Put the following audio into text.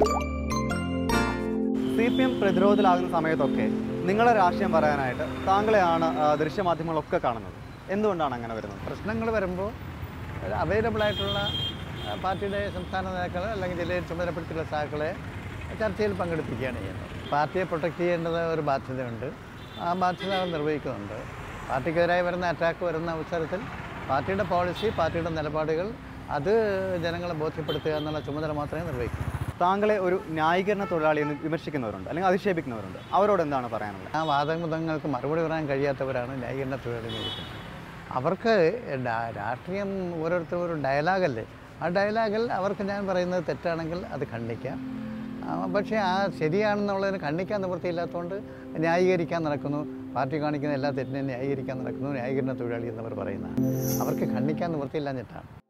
C P M പ്രതിരോധത്തിലാകുന്ന സമയത്തൊക്കെ നിങ്ങളെ രാഷ്ട്രീയം പറയാനായിട്ട് താങ്കളെയാണ് ആ, ദൃശ്യമാധ്യമങ്ങളൊക്കെ കാണുന്നത് എന്തുകൊണ്ടാണ് അങ്ങനെ വരുന്നത് പ്രശ്നങ്ങൾ വരുമ്പോൾ അവൈലബിൾ ആയിട്ടുള്ള ആ, പാർട്ടിയുടെ സംസ്ഥാന നേതാക്കൾ അല്ലെങ്കിൽ ജില്ലയിൽ ചുമതലപ്പെടുത്തിയുള്ള സഹാക്കളെ ചർച്ചയിൽ പങ്കെടുപ്പിക്കുകയാണ് ചെയ്യുന്നത് പാർട്ടിയെ പ്രൊട്ടക്റ്റ് ചെയ്യേണ്ടത് ഒരു ബാധ്യതയുണ്ട് ആ ബാധ്യത അവർ നിർവഹിക്കുന്നുണ്ട് പാർട്ടിക്കെതിരായി വരുന്ന അറ്റാക്ക് വരുന്ന അവസരത്തിൽ പാർട്ടിയുടെ പോളിസി പാർട്ടിയുടെ നിലപാടുകൾ അത് ജനങ്ങളെ ബോധ്യപ്പെടുത്തുക എന്നുള്ള ചുമതല മാത്രമേ നിർവഹിക്കൂ താങ്കളെ ഒരു ന്യായീകരണ തൊഴിലാളി എന്ന് വിമർശിക്കുന്നവരുണ്ട് അല്ലെങ്കിൽ അധിക്ഷേപിക്കുന്നവരുണ്ട് അവരോട് എന്താണ് പറയാനുള്ളത് ആ വാദമുതങ്ങൾക്ക് മറുപടി പറയാൻ കഴിയാത്തവരാണ് ന്യായീകരണ തൊഴിലാളി നിൽക്കുന്നത് അവർക്ക് ഡാ- രാഷ്ട്രീയം ഓരോരുത്തരും ഒരു ഡയലോഗല്ലേ ആ ഡയലോഗിൽ അവർക്ക് ഞാൻ പറയുന്നത് തെറ്റാണെങ്കിൽ അത് ഖണ്ഡിക്കാം ആ, പക്ഷേ ആ ശരിയാണെന്നുള്ളതിന് ഖണ്ഡിക്കാൻ നിവൃത്തിയില്ലാത്തതുകൊണ്ട് ന്യായീകരിക്കാൻ നടക്കുന്നു പാർട്ടി കാണിക്കുന്ന എല്ലാ തെറ്റിനെയും ന്യായീകരിക്കാൻ നടക്കുന്നു ന്യായീകരണ തൊഴിലാളി എന്നവർ പറയുന്നതാണ് അവർക്ക് ഖണ്ഡിക്കാൻ നിവൃത്തിയില്ലാഞ്ഞിട്ടാണ്